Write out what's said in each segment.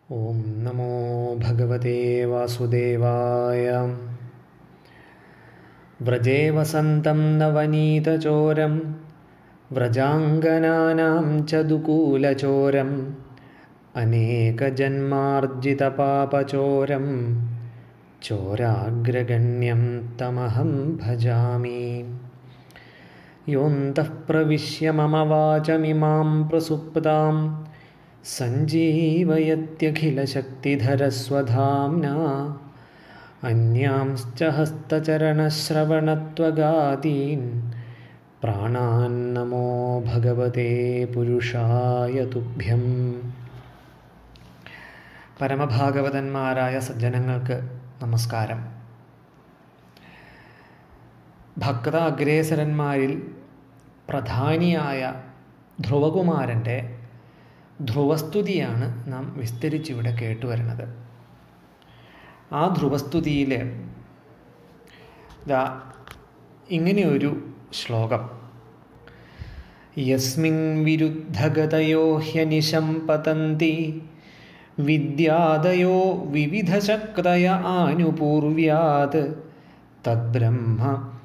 ॐ नमो भगवते वासुदेवाय व्रजे वसन्तं नवनीतचोरं व्रजाङ्गनानां च दुकूलचोरम् अनेकजन्मार्जितपापचोरं चोराग्रगण्यं तमहं भजामि योऽन्तः प्रविश्य मम वाचमिमां प्रसुप्तां सञ्जीवयत्यखिलशक्तिधरस्वधाम्ना अन्यांश्च हस्तचरणश्रवणत्वगादीन् प्राणान्नमो भगवते പുരുഷായ തുഭ്യം പരമഭാഗവതന്മാരായ സജ്ജനങ്ങൾക്ക് നമസ്കാരം ഭക്ത അഗ്രേസരന്മാരിൽ പ്രധാനിയായ ധ്രുവകുമാരൻ്റെ ധ്രുവസ്തുതിയാണ് നാം വിസ്തരിച്ചിവിടെ കേട്ടുവരുന്നത് ആ ധ്രുവസ്തുതിയിൽ ദാ ഇങ്ങനെയൊരു ശ്ലോകം യസ്മിൻ വിരുദ്ധഗതയോ ഹ്യനിശം പതന്തി വിദ്യാദയോ വിവിധശക്തയ ആനുപൂർവ്യാത് തദ്ബ്രഹ്മ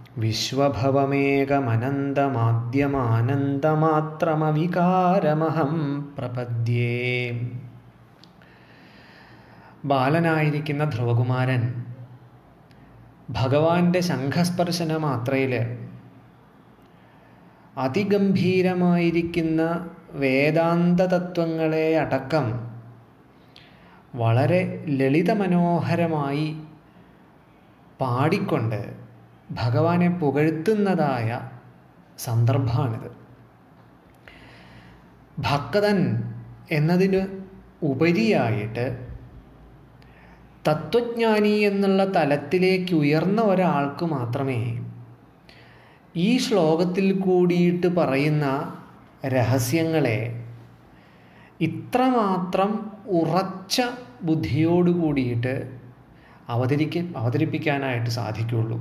വിശ്വഭവമേകമനന്തമാദ്യമാനന്ദമാത്രമവികാരമഹം പ്രപദ്യേ ബാലനായിരിക്കുന്ന ധ്രുവകുമാരൻ ഭഗവാന്റെ ശംഖസ്പർശന മാത്രയിൽ അതിഗംഭീരമായിരിക്കുന്ന വേദാന്ത തത്വങ്ങളെ അടക്കം വളരെ ലളിതമനോഹരമായി പാടിക്കൊണ്ട് ഭഗവാനെ പുകഴ്ത്തുന്നതായ സന്ദർഭമാണിത് ഭക്തൻ എന്നതിന് ഉപരിയായിട്ട് തത്വജ്ഞാനി എന്നുള്ള തലത്തിലേക്ക് ഉയർന്ന ഒരാൾക്ക് മാത്രമേ ഈ ശ്ലോകത്തിൽ കൂടിയിട്ട് പറയുന്ന രഹസ്യങ്ങളെ ഇത്രമാത്രം ഉറച്ച ബുദ്ധിയോട് കൂടിയിട്ട് അവതരിക്ക അവതരിപ്പിക്കാനായിട്ട് സാധിക്കുള്ളൂ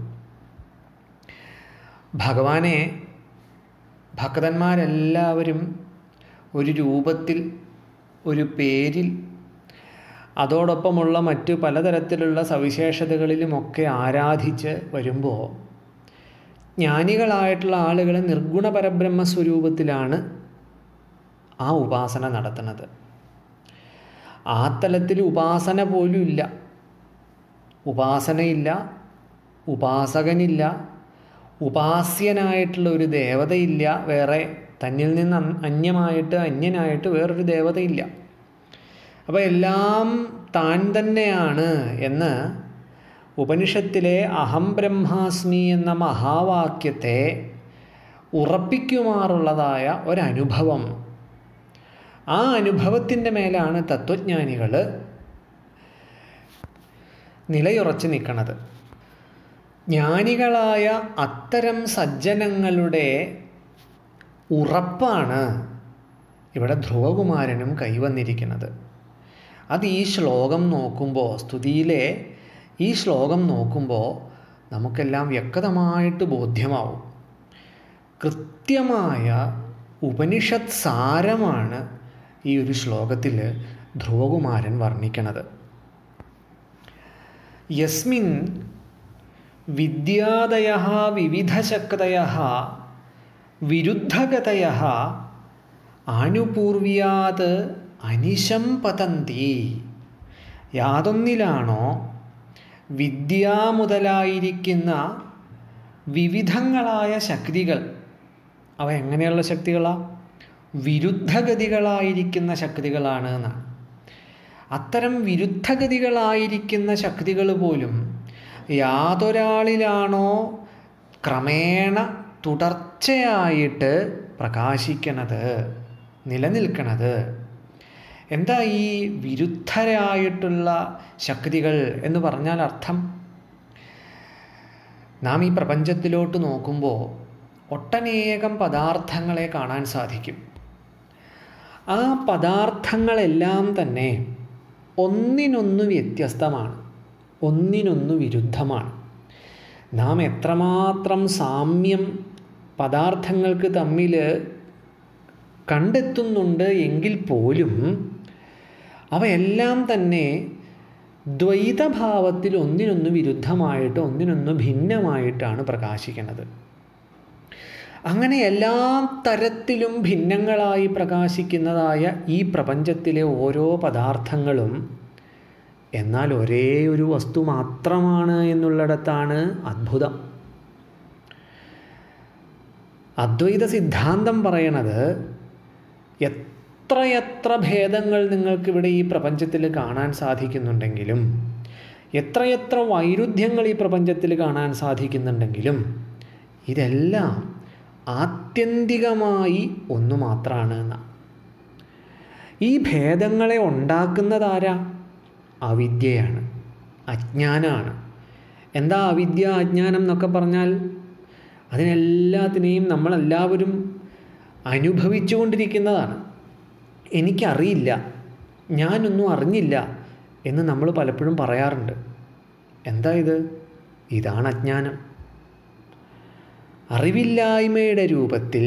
ഭഗവാനെ ഭക്തന്മാരെല്ലാവരും ഒരു രൂപത്തിൽ ഒരു പേരിൽ അതോടൊപ്പമുള്ള മറ്റു പലതരത്തിലുള്ള സവിശേഷതകളിലുമൊക്കെ ആരാധിച്ച് വരുമ്പോൾ ജ്ഞാനികളായിട്ടുള്ള ആളുകൾ നിർഗുണ പരബ്രഹ്മ സ്വരൂപത്തിലാണ് ആ ഉപാസന നടത്തുന്നത് ആ തലത്തിൽ ഉപാസന പോലും ഇല്ല ഉപാസനയില്ല ഉപാസകനില്ല ഉപാസ്യനായിട്ടുള്ള ഒരു ദേവതയില്ല വേറെ തന്നിൽ നിന്ന് അന്യമായിട്ട് അന്യനായിട്ട് വേറൊരു ദേവതയില്ല അപ്പോൾ എല്ലാം താൻ തന്നെയാണ് എന്ന് ഉപനിഷത്തിലെ അഹം ബ്രഹ്മാസ്മി എന്ന മഹാവാക്യത്തെ ഉറപ്പിക്കുമാറുള്ളതായ ഒരനുഭവം ആ അനുഭവത്തിൻ്റെ മേലാണ് തത്വജ്ഞാനികൾ നിലയുറച്ച് നിൽക്കുന്നത് ജ്ഞാനികളായ അത്തരം സജ്ജനങ്ങളുടെ ഉറപ്പാണ് ഇവിടെ ധ്രുവകുമാരനും കൈവന്നിരിക്കുന്നത് അത് ഈ ശ്ലോകം നോക്കുമ്പോൾ സ്തുതിയിലെ ഈ ശ്ലോകം നോക്കുമ്പോൾ നമുക്കെല്ലാം വ്യക്തമായിട്ട് ബോധ്യമാവും കൃത്യമായ ഉപനിഷത് സാരമാണ് ഈ ഒരു ശ്ലോകത്തിൽ ധ്രുവകുമാരൻ വർണ്ണിക്കണത് യസ്മിൻ വിദ്യാദയ വിവിധശക്തയ വിരുദ്ധഗതയ ആനുപൂർവ്യാത് അനിശം പതന്തി യാതൊന്നിലാണോ വിദ്യ മുതലായിരിക്കുന്ന വിവിധങ്ങളായ ശക്തികൾ അവ എങ്ങനെയുള്ള ശക്തികളാണ് വിരുദ്ധഗതികളായിരിക്കുന്ന ശക്തികളാണ് എന്നാണ് അത്തരം വിരുദ്ധഗതികളായിരിക്കുന്ന ശക്തികൾ പോലും യാതൊരാളിലാണോ ക്രമേണ തുടർച്ചയായിട്ട് പ്രകാശിക്കണത് നിലനിൽക്കണത് എന്താ ഈ വിരുദ്ധരായിട്ടുള്ള ശക്തികൾ എന്ന് പറഞ്ഞാൽ അർത്ഥം നാം ഈ പ്രപഞ്ചത്തിലോട്ട് നോക്കുമ്പോൾ ഒട്ടനേകം പദാർത്ഥങ്ങളെ കാണാൻ സാധിക്കും ആ പദാർത്ഥങ്ങളെല്ലാം തന്നെ ഒന്നിനൊന്ന് വ്യത്യസ്തമാണ് ഒന്നിനൊന്ന് വിരുദ്ധമാണ് നാം എത്രമാത്രം സാമ്യം പദാർത്ഥങ്ങൾക്ക് തമ്മിൽ കണ്ടെത്തുന്നുണ്ട് എങ്കിൽ പോലും അവയെല്ലാം തന്നെ ദ്വൈതഭാവത്തിൽ ഒന്നിനൊന്ന് വിരുദ്ധമായിട്ട് ഒന്നിനൊന്ന് ഭിന്നമായിട്ടാണ് പ്രകാശിക്കുന്നത് അങ്ങനെ എല്ലാ തരത്തിലും ഭിന്നങ്ങളായി പ്രകാശിക്കുന്നതായ ഈ പ്രപഞ്ചത്തിലെ ഓരോ പദാർത്ഥങ്ങളും എന്നാൽ ഒരേ ഒരു വസ്തു മാത്രമാണ് എന്നുള്ളിടത്താണ് അദ്ഭുതം അദ്വൈത സിദ്ധാന്തം പറയണത് എത്രയെത്ര ഭേദങ്ങൾ നിങ്ങൾക്കിവിടെ ഈ പ്രപഞ്ചത്തിൽ കാണാൻ സാധിക്കുന്നുണ്ടെങ്കിലും എത്രയെത്ര വൈരുദ്ധ്യങ്ങൾ ഈ പ്രപഞ്ചത്തിൽ കാണാൻ സാധിക്കുന്നുണ്ടെങ്കിലും ഇതെല്ലാം ആത്യന്തികമായി ഒന്നു മാത്രമാണ് എന്ന ഈ ഭേദങ്ങളെ ഉണ്ടാക്കുന്നതാരാ അവിദ്യയാണ് അജ്ഞാനമാണ് എന്താ അവിദ്യ അജ്ഞാനം എന്നൊക്കെ പറഞ്ഞാൽ അതിനെല്ലാത്തിനെയും നമ്മളെല്ലാവരും അനുഭവിച്ചുകൊണ്ടിരിക്കുന്നതാണ് എനിക്കറിയില്ല ഞാനൊന്നും അറിഞ്ഞില്ല എന്ന് നമ്മൾ പലപ്പോഴും പറയാറുണ്ട് എന്താ ഇത് ഇതാണ് അജ്ഞാനം അറിവില്ലായ്മയുടെ രൂപത്തിൽ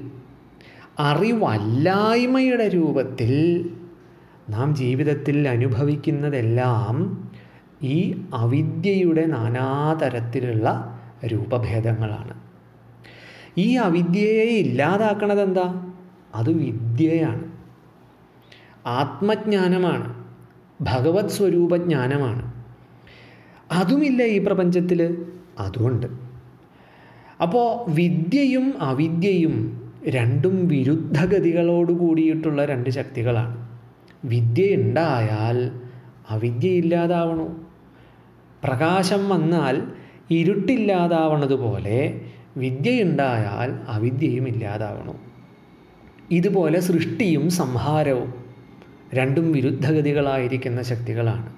അറിവല്ലായ്മയുടെ രൂപത്തിൽ നാം ജീവിതത്തിൽ അനുഭവിക്കുന്നതെല്ലാം ഈ അവിദ്യയുടെ നാനാതരത്തിലുള്ള രൂപഭേദങ്ങളാണ് ഈ അവിദ്യയെ ഇല്ലാതാക്കണത് എന്താ അത് വിദ്യയാണ് ആത്മജ്ഞാനമാണ് ഭഗവത് സ്വരൂപജ്ഞാനമാണ് അതുമില്ല ഈ പ്രപഞ്ചത്തിൽ അതുകൊണ്ട് അപ്പോൾ വിദ്യയും അവിദ്യയും രണ്ടും വിരുദ്ധഗതികളോട് കൂടിയിട്ടുള്ള രണ്ട് ശക്തികളാണ് വിദ്യ ഉണ്ടായാൽ അവിദ്യ ഇല്ലാതാവണു പ്രകാശം വന്നാൽ ഇരുട്ടില്ലാതാവണതുപോലെ വിദ്യയുണ്ടായാൽ അവിദ്യയും ഇല്ലാതാവണു ഇതുപോലെ സൃഷ്ടിയും സംഹാരവും രണ്ടും വിരുദ്ധഗതികളായിരിക്കുന്ന ശക്തികളാണ്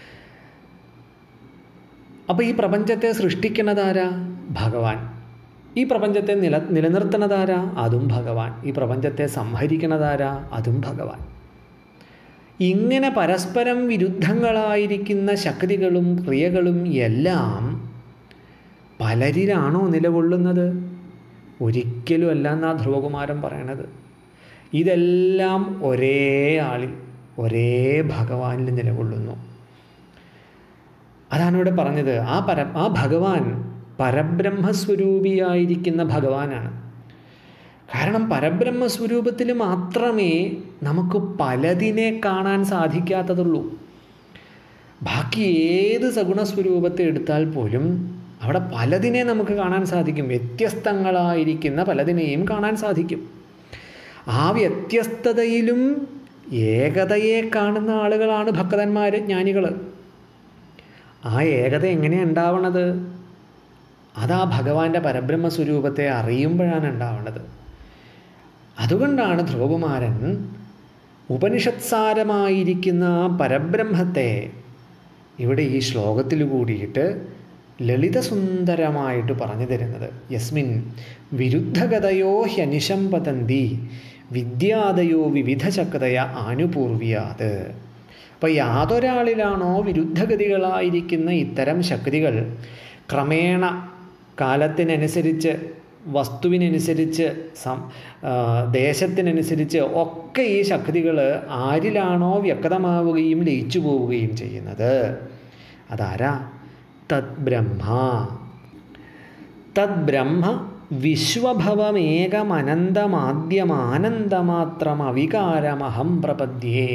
അപ്പോൾ ഈ പ്രപഞ്ചത്തെ സൃഷ്ടിക്കുന്നതാരാ ഭഗവാൻ ഈ പ്രപഞ്ചത്തെ നില നിലനിർത്തുന്നതാരാ അതും ഭഗവാൻ ഈ പ്രപഞ്ചത്തെ സംഹരിക്കുന്നതാരാ അതും ഭഗവാൻ ഇങ്ങനെ പരസ്പരം വിരുദ്ധങ്ങളായിരിക്കുന്ന ശക്തികളും ക്രിയകളും എല്ലാം പലരിലാണോ നിലകൊള്ളുന്നത് ഒരിക്കലും അല്ല എന്നാ ധ്രുവകുമാരൻ പറയണത് ഇതെല്ലാം ഒരേ ആളിൽ ഒരേ ഭഗവാനിൽ നിലകൊള്ളുന്നു അതാണ് ഇവിടെ പറഞ്ഞത് ആ പര ആ ഭഗവാൻ പരബ്രഹ്മസ്വരൂപിയായിരിക്കുന്ന ഭഗവാനാണ് കാരണം പരബ്രഹ്മസ്വരൂപത്തിൽ മാത്രമേ നമുക്ക് പലതിനെ കാണാൻ സാധിക്കാത്തതുള്ളൂ ബാക്കി ഏത് സഗുണസ്വരൂപത്തെ എടുത്താൽ പോലും അവിടെ പലതിനെ നമുക്ക് കാണാൻ സാധിക്കും വ്യത്യസ്തങ്ങളായിരിക്കുന്ന പലതിനെയും കാണാൻ സാധിക്കും ആ വ്യത്യസ്തതയിലും ഏകതയെ കാണുന്ന ആളുകളാണ് ഭക്തന്മാർ ജ്ഞാനികൾ ആ ഏകത എങ്ങനെയാണ് ഉണ്ടാവണത് അതാ ഭഗവാന്റെ പരബ്രഹ്മ സ്വരൂപത്തെ അറിയുമ്പോഴാണ് ഉണ്ടാവുന്നത് അതുകൊണ്ടാണ് ധ്രുവകുമാരൻ ഉപനിഷത്സാരമായിരിക്കുന്ന ആ പരബ്രഹ്മത്തെ ഇവിടെ ഈ ശ്ലോകത്തിൽ കൂടിയിട്ട് ലളിതസുന്ദരമായിട്ട് പറഞ്ഞു തരുന്നത് യസ്മിൻ വിരുദ്ധഗതയോ ഹ്യനിശം പതന്തി വിദ്യാദയോ വിവിധശക്തയ ആനുപൂർവ്യാത് അപ്പോൾ യാതൊരാളിലാണോ വിരുദ്ധഗതികളായിരിക്കുന്ന ഇത്തരം ശക്തികൾ ക്രമേണ കാലത്തിനനുസരിച്ച് വസ്തുവിനനുസരിച്ച് സം ദേശത്തിനനുസരിച്ച് ഒക്കെ ഈ ശക്തികൾ ആരിലാണോ വ്യക്തമാവുകയും ലയിച്ചു പോവുകയും ചെയ്യുന്നത് അതാരാ തദ്ബ്രഹ്മ തദ്ബ്രഹ്മ വിശ്വഭവമേകമനന്തമാദ്യമാനന്ദമാത്രം അവികാരമഹം പ്രപദ്യേ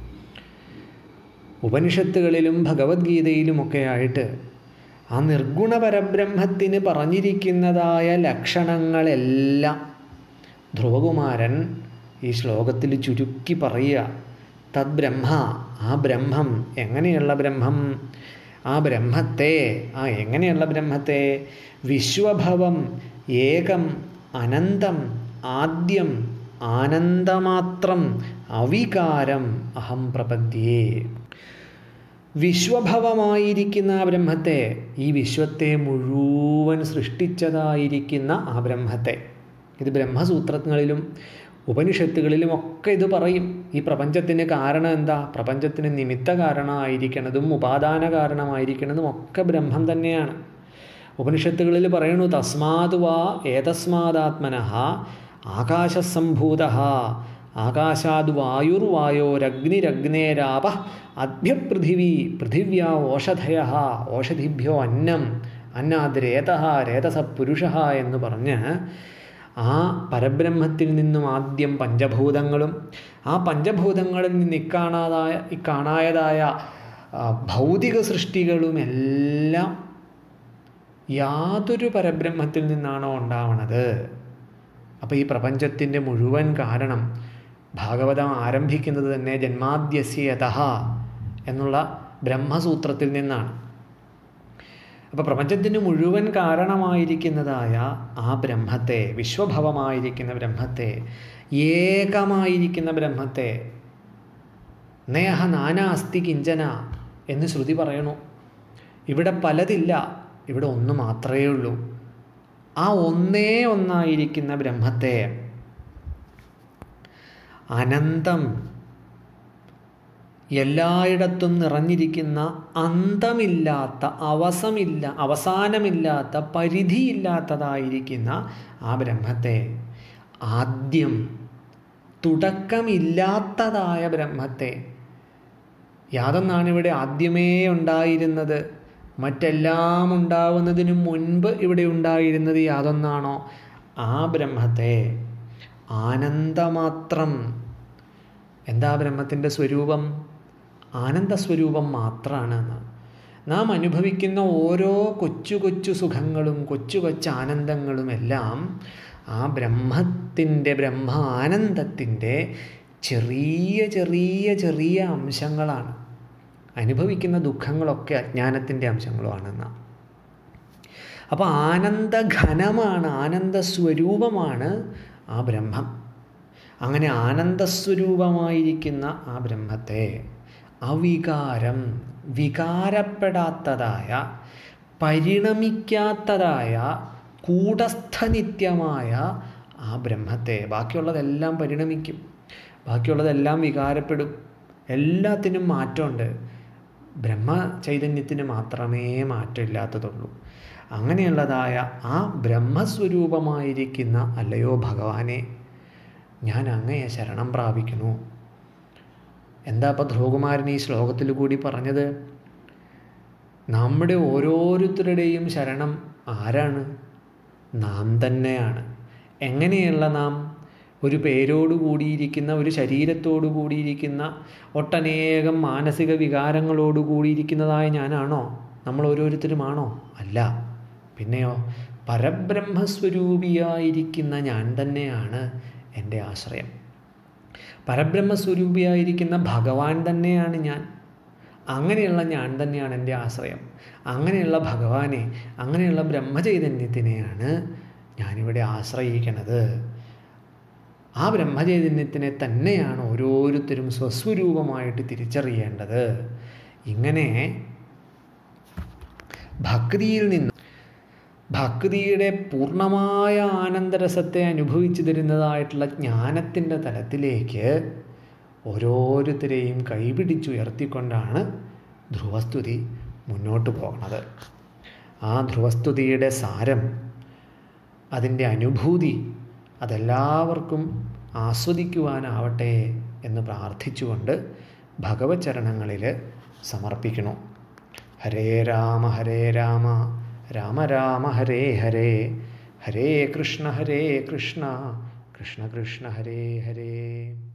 ഉപനിഷത്തുകളിലും ഭഗവത്ഗീതയിലുമൊക്കെ ആയിട്ട് ആ നിർഗുണ പരബ്രഹ്മത്തിന് പറഞ്ഞിരിക്കുന്നതായ ലക്ഷണങ്ങളെല്ലാം ധ്രുവകുമാരൻ ഈ ശ്ലോകത്തിൽ ചുരുക്കി പറയുക തദ്ബ്രഹ്മ ആ ബ്രഹ്മം എങ്ങനെയുള്ള ബ്രഹ്മം ആ ബ്രഹ്മത്തെ ആ എങ്ങനെയുള്ള ബ്രഹ്മത്തെ വിശ്വഭവം ഏകം അനന്തം ആദ്യം ആനന്ദമാത്രം അവികാരം അഹം പ്രപദ്യേ വിശ്വഭവമായിരിക്കുന്ന ആ ബ്രഹ്മത്തെ ഈ വിശ്വത്തെ മുഴുവൻ സൃഷ്ടിച്ചതായിരിക്കുന്ന ആ ബ്രഹ്മത്തെ ഇത് ബ്രഹ്മസൂത്രങ്ങളിലും ഉപനിഷത്തുകളിലും ഒക്കെ ഇത് പറയും ഈ പ്രപഞ്ചത്തിന് കാരണം എന്താ പ്രപഞ്ചത്തിന് നിമിത്ത കാരണമായിരിക്കണതും ഉപാദാന കാരണമായിരിക്കണതും ഒക്കെ ബ്രഹ്മം തന്നെയാണ് ഉപനിഷത്തുകളിൽ പറയണു തസ്മാത് വാ ഏതസ്മാദാത്മന ആകാശസംഭൂത ആകാശാദ് വായുർവായോരഗ്നിരഗ്നേരാപ അദ്ഭ്യപൃഥിവി പൃഥിവ്യാ ഓഷധയ ഓഷധിഭ്യോ അന്നം അന്നാദ് രേത രേതസ പുരുഷ എന്ന് പറഞ്ഞ് ആ പരബ്രഹ്മത്തിൽ നിന്നും ആദ്യം പഞ്ചഭൂതങ്ങളും ആ പഞ്ചഭൂതങ്ങളിൽ നിന്ന് ഇക്കാണാതായ ഇക്കാണായതായ ആ, ഭൗതിക സൃഷ്ടികളുമെല്ലാം യാതൊരു പരബ്രഹ്മത്തിൽ നിന്നാണോ ഉണ്ടാവണത് അപ്പോൾ ഈ പ്രപഞ്ചത്തിൻ്റെ മുഴുവൻ കാരണം ഭാഗവതം ആരംഭിക്കുന്നത് തന്നെ ജന്മാദ്യസ്യത എന്നുള്ള ബ്രഹ്മസൂത്രത്തിൽ നിന്നാണ് അപ്പോൾ പ്രപഞ്ചത്തിന് മുഴുവൻ കാരണമായിരിക്കുന്നതായ ആ ബ്രഹ്മത്തെ വിശ്വഭവമായിരിക്കുന്ന ബ്രഹ്മത്തെ ഏകമായിരിക്കുന്ന ബ്രഹ്മത്തെ നേഹ നാനാസ്തി കിഞ്ചന എന്ന് ശ്രുതി പറയണു ഇവിടെ പലതില്ല ഇവിടെ ഒന്ന് മാത്രമേ ഉള്ളൂ ആ ഒന്നേ ഒന്നായിരിക്കുന്ന ബ്രഹ്മത്തെ അനന്തം എല്ലായിടത്തും നിറഞ്ഞിരിക്കുന്ന അന്തമില്ലാത്ത അവസമില്ല അവസാനമില്ലാത്ത പരിധിയില്ലാത്തതായിരിക്കുന്ന ആ ബ്രഹ്മത്തെ ആദ്യം തുടക്കമില്ലാത്തതായ ബ്രഹ്മത്തെ യാതൊന്നാണ് ഇവിടെ ആദ്യമേ ഉണ്ടായിരുന്നത് മറ്റെല്ലാം ഉണ്ടാവുന്നതിനു മുൻപ് ഇവിടെ ഉണ്ടായിരുന്നത് യാതൊന്നാണോ ആ ബ്രഹ്മത്തെ ആനന്ദമാത്രം എന്താ ബ്രഹ്മത്തിൻ്റെ സ്വരൂപം ആനന്ദസ്വരൂപം മാത്രമാണ് എന്ന് നാം അനുഭവിക്കുന്ന ഓരോ കൊച്ചു കൊച്ചു സുഖങ്ങളും കൊച്ചു കൊച്ചു ആനന്ദങ്ങളും എല്ലാം ആ ബ്രഹ്മത്തിൻ്റെ ബ്രഹ്മ ആനന്ദത്തിൻ്റെ ചെറിയ ചെറിയ ചെറിയ അംശങ്ങളാണ് അനുഭവിക്കുന്ന ദുഃഖങ്ങളൊക്കെ അജ്ഞാനത്തിൻ്റെ അംശങ്ങളുമാണെന്ന അപ്പോൾ ആനന്ദഘനമാണ് ആനന്ദസ്വരൂപമാണ് ആ ബ്രഹ്മം അങ്ങനെ ആനന്ദസ്വരൂപമായിരിക്കുന്ന ആ ബ്രഹ്മത്തെ അവികാരം വികാരപ്പെടാത്തതായ പരിണമിക്കാത്തതായ കൂടസ്ഥനിത്യമായ ആ ബ്രഹ്മത്തെ ബാക്കിയുള്ളതെല്ലാം പരിണമിക്കും ബാക്കിയുള്ളതെല്ലാം വികാരപ്പെടും എല്ലാത്തിനും മാറ്റമുണ്ട് ബ്രഹ്മ ചൈതന്യത്തിന് മാത്രമേ മാറ്റമില്ലാത്തതുള്ളൂ അങ്ങനെയുള്ളതായ ആ ബ്രഹ്മസ്വരൂപമായിരിക്കുന്ന അല്ലയോ ഭഗവാനെ ഞാൻ അങ്ങയെ ശരണം പ്രാപിക്കുന്നു എന്താ അപ്പോൾ ധ്രുവകുമാരൻ ഈ ശ്ലോകത്തിൽ കൂടി പറഞ്ഞത് നമ്മുടെ ഓരോരുത്തരുടെയും ശരണം ആരാണ് നാം തന്നെയാണ് എങ്ങനെയുള്ള നാം ഒരു പേരോട് കൂടിയിരിക്കുന്ന ഒരു ശരീരത്തോടു കൂടിയിരിക്കുന്ന ഒട്ടനേകം മാനസിക വികാരങ്ങളോട് കൂടിയിരിക്കുന്നതായ ഞാനാണോ നമ്മൾ ഓരോരുത്തരുമാണോ അല്ല പിന്നെയോ പരബ്രഹ്മസ്വരൂപിയായിരിക്കുന്ന ഞാൻ തന്നെയാണ് എൻ്റെ ആശ്രയം പരബ്രഹ്മസ്വരൂപിയായിരിക്കുന്ന ഭഗവാൻ തന്നെയാണ് ഞാൻ അങ്ങനെയുള്ള ഞാൻ തന്നെയാണ് എൻ്റെ ആശ്രയം അങ്ങനെയുള്ള ഭഗവാനെ അങ്ങനെയുള്ള ബ്രഹ്മചൈതന്യത്തിനെയാണ് ഞാനിവിടെ ആശ്രയിക്കണത് ആ ബ്രഹ്മചൈതന്യത്തിനെ തന്നെയാണ് ഓരോരുത്തരും സ്വസ്വരൂപമായിട്ട് തിരിച്ചറിയേണ്ടത് ഇങ്ങനെ ഭക്തിയിൽ നിന്ന് ഭക്തിയുടെ പൂർണ്ണമായ ആനന്ദരസത്തെ അനുഭവിച്ചു തരുന്നതായിട്ടുള്ള ജ്ഞാനത്തിൻ്റെ തലത്തിലേക്ക് ഓരോരുത്തരെയും കൈപിടിച്ചുയർത്തിക്കൊണ്ടാണ് ധ്രുവസ്തുതി മുന്നോട്ട് പോകുന്നത് ആ ധ്രുവസ്തുതിയുടെ സാരം അതിൻ്റെ അനുഭൂതി അതെല്ലാവർക്കും ആസ്വദിക്കുവാനാവട്ടെ എന്ന് പ്രാർത്ഥിച്ചുകൊണ്ട് ഭഗവത് ചരണങ്ങളിൽ സമർപ്പിക്കുന്നു ഹരേ രാമ ഹരേ രാമ രാമ രാമ ഹരേ ഹരേ ഹരേ കൃഷ്ണ ഹരേ കൃഷ്ണ കൃഷ്ണ കൃഷ്ണ ഹരേ ഹരേ